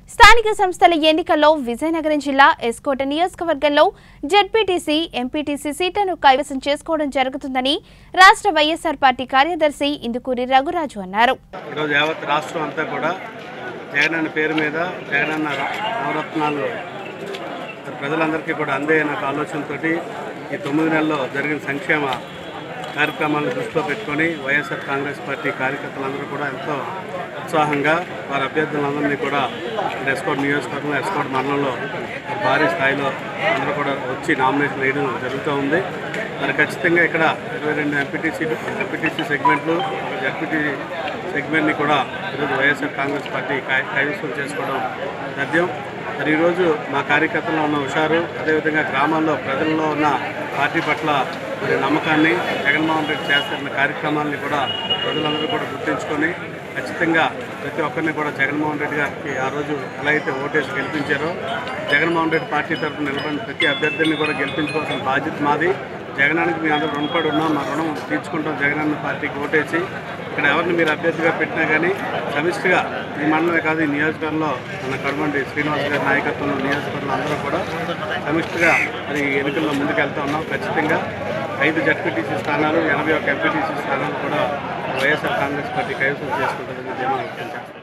స్థానిక సంస్థల ఎన్నికల్లో విజయనగరం జిల్లా ఎస్కోట నియోజకవర్గంలో జెడ్పీటీసీ ఎంపీటీసీ సీట్లను కైవసం చేసుకోవడం జరుగుతుందని రాష్ట్ర వైఎస్ఆర్ పార్టీ కార్యదర్శి ఇందుకూరి రఘురాజు అన్నారు ఈరోజు యావత్ రాష్ట్రం అంతా కూడా జగనన్న పేరు మీద జగనన్న నవరత్నాలు మరి ప్రజలందరికీ కూడా అందే అనే ఒక ఆలోచనతోటి ఈ తొమ్మిది నెలల్లో జరిగిన సంక్షేమ కార్యక్రమాలను దృష్టిలో పెట్టుకొని వైఎస్ఆర్ కాంగ్రెస్ పార్టీ కార్యకర్తలందరూ కూడా ఎంతో ఉత్సాహంగా వారి అభ్యర్థులందరినీ కూడా ఇక్కడ ఎస్కోట్ నియోజకవర్గంలో ఎస్కోట్ మండలంలో భారీ స్థాయిలో అందరూ కూడా వచ్చి నామినేషన్ వేయడం జరుగుతూ ఉంది మరి ఖచ్చితంగా ఇక్కడ ఇరవై రెండు ఎంపీటీసీ ఎంపీటీసీ సెగ్మెంట్లు ఒక జడ్పీటీ సెగ్మెంట్ని కూడా ఈరోజు వైఎస్ఆర్ కాంగ్రెస్ పార్టీ కై- కైవసం చేసుకోవడం సాధ్యం మరి ఈరోజు మా కార్యకర్తల్లో ఉన్న హుషారు అదేవిధంగా గ్రామాల్లో ప్రజల్లో ఉన్న పార్టీ పట్ల మరి నమ్మకాన్ని జగన్మోహన్ రెడ్డి చేస్తున్న కార్యక్రమాలని కూడా ప్రజలందరూ కూడా గుర్తించుకొని ఖచ్చితంగా ప్రతి ఒక్కరిని కూడా జగన్మోహన్ రెడ్డి గారికి ఆ రోజు ఎలా అయితే ఓటేసి గెలిపించారో జగన్మోహన్ రెడ్డి పార్టీ తరఫున నిలబడిన ప్రతి అభ్యర్థిని కూడా గెలిపించుకోవాల్సిన బాధ్యత మాది జగనానికి మీ అందరూ రుణపడి ఉన్నాం మా రుణం తీర్చుకుంటాం జగనన్న పార్టీకి ఓటేసి ఇక్కడ ఎవరిని మీరు అభ్యర్థిగా పెట్టినా కానీ సమిష్టిగా ఈ మండలమే కాదు ఈ నియోజకవర్గంలో మన కడమండి శ్రీనివాస్ గారి నాయకత్వంలో నియోజకవర్గంలో అందరూ కూడా సమిష్టిగా మరి ఈ ఎన్నికల్లో ముందుకెళ్తా ఉన్నాం ఖచ్చితంగా ఐదు జడ్పీటీసీ స్థానాలు ఎనభై ఒక్క ఎంపీటీసీ స్థానాలు కూడా వైఎస్ఆర్ కాంగ్రెస్ పార్టీ కైవసం చేసుకుంటుందని ధీమా వ్యక్తం చేస్తాం